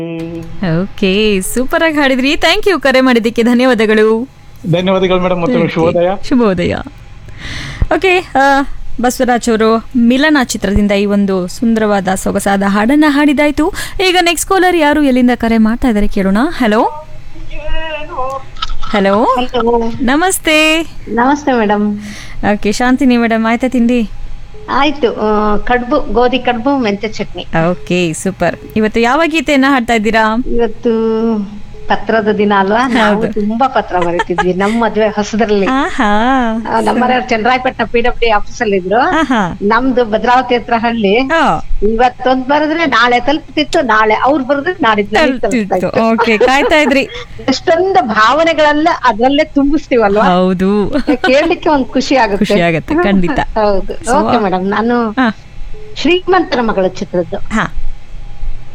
Okay super ಆಗಿ ಹಾಡಿದ್ರಿ thank you ಕರೆ ಮಾಡಿದ್ದಕ್ಕೆ ಧನ್ಯವಾದಗಳು ಧನ್ಯವಾದಗಳು ಮೇಡಮ್ ಮತ್ತೊಮ್ಮೆ ಶುಭೋದಯ ಶುಭೋದಯ ಓಕೆ ಬಸವರಾಜ್ ಅವರು ಮಿಲನ ಚಿತ್ರದಿಂದ ಈ ಒಂದು ಸುಂದರವಾದ ಸೊಗಸಾದ ಹಾಡನ್ನ ಹಾಡಿದಾಯ್ತು ಈಗ ನೆಕ್ಸ್ಟ್ ಕಾಲರ್ ಯಾರು ಎಲ್ಲಿಂದ ಕರೆ ಮಾಡ್ತಾ ಇದ್ದಾರೆ ಕೇಳೋಣ ಹಲೋ ಹಲೋ ಹಲೋ ನಮಸ್ತೆ ನಮಸ್ತೆ ಮೇಡಮ್ ಓಕೆ ಶಾಂತಿನಿ ಮೇಡಮ್ ಆಯ್ತಾ ತಿಂಡಿ ಆಯ್ತು ಆ, ಕಡ್ಬು ಗೋಧಿ ಕಡ್ಬು ಮೆಂತ್ಯ ಚಟ್ನಿ ಓಕೆ ಸೂಪರ್ ಇವತ್ತು ಯಾವ ಗೀತೆಯನ್ನ ಹಾಡ್ತಾ ಇದ್ದೀರಾ ಇವತ್ತು ಪತ್ರದ ದಿನ ಅಲ್ವಾ ನಾವು ತುಂಬಾ ಪತ್ರ ಬರೀತಿದ್ವಿ ನಮ್ಮ ಮದ್ವೆ ಹೊಸದ್ರಲ್ಲಿ ಆಹಾ ಆ, ನಮ್ಮ ಮನೆಯವ್ರು ಚಂದ್ರಾಯಪಟ್ಟಣ ಪಿ ಡಬ್ಲ್ಯೂ ಆಫೀಸ್ ಅಲ್ಲಿ ಇದ್ರು ಆಹಾ ನಮ್ದು ಭದ್ರಾವತಿ ಹತ್ರ ಹಳ್ಳಿ ಆ, ಇವತ್ತೊಂದ್ ಬರೆದ್ರೆ ನಾಳೆ ತಲುಪ್ತಿತ್ತು ನಾಳೆ ಅವ್ರು ಬರೆದ್ರೆ ನಾಡಿದ್ ನಮಿಗ್ ತಲುಪ್ತಾ ತಲುಪ್ತಿತ್ತು. ಇತ್ತು. ಓಕೆ ಕಾಯ್ತಾ ಇದ್ರಿ ಎಷ್ಟೊಂದು ಭಾವನೆಗಳೆಲ್ಲ ಅದ್ರಲ್ಲೇ ತುಂಬಿಸ್ತೀವಲ್ವಾ ಹೌದು ಕೇಳ್ಲಿಕ್ಕೆ ಒಂದ್ ಖುಷಿ ಆಗುತ್ತೆ ಖುಷಿ ಆಗತ್ತೆ ಖಂಡಿತ ಹೌದು So, ಓಕೆ ಮೇಡಮ್ ನಾನು ಹಾ ಶ್ರೀಮಂತರ ಮಗಳ ಚಿತ್ರದ್ದು ಹಾ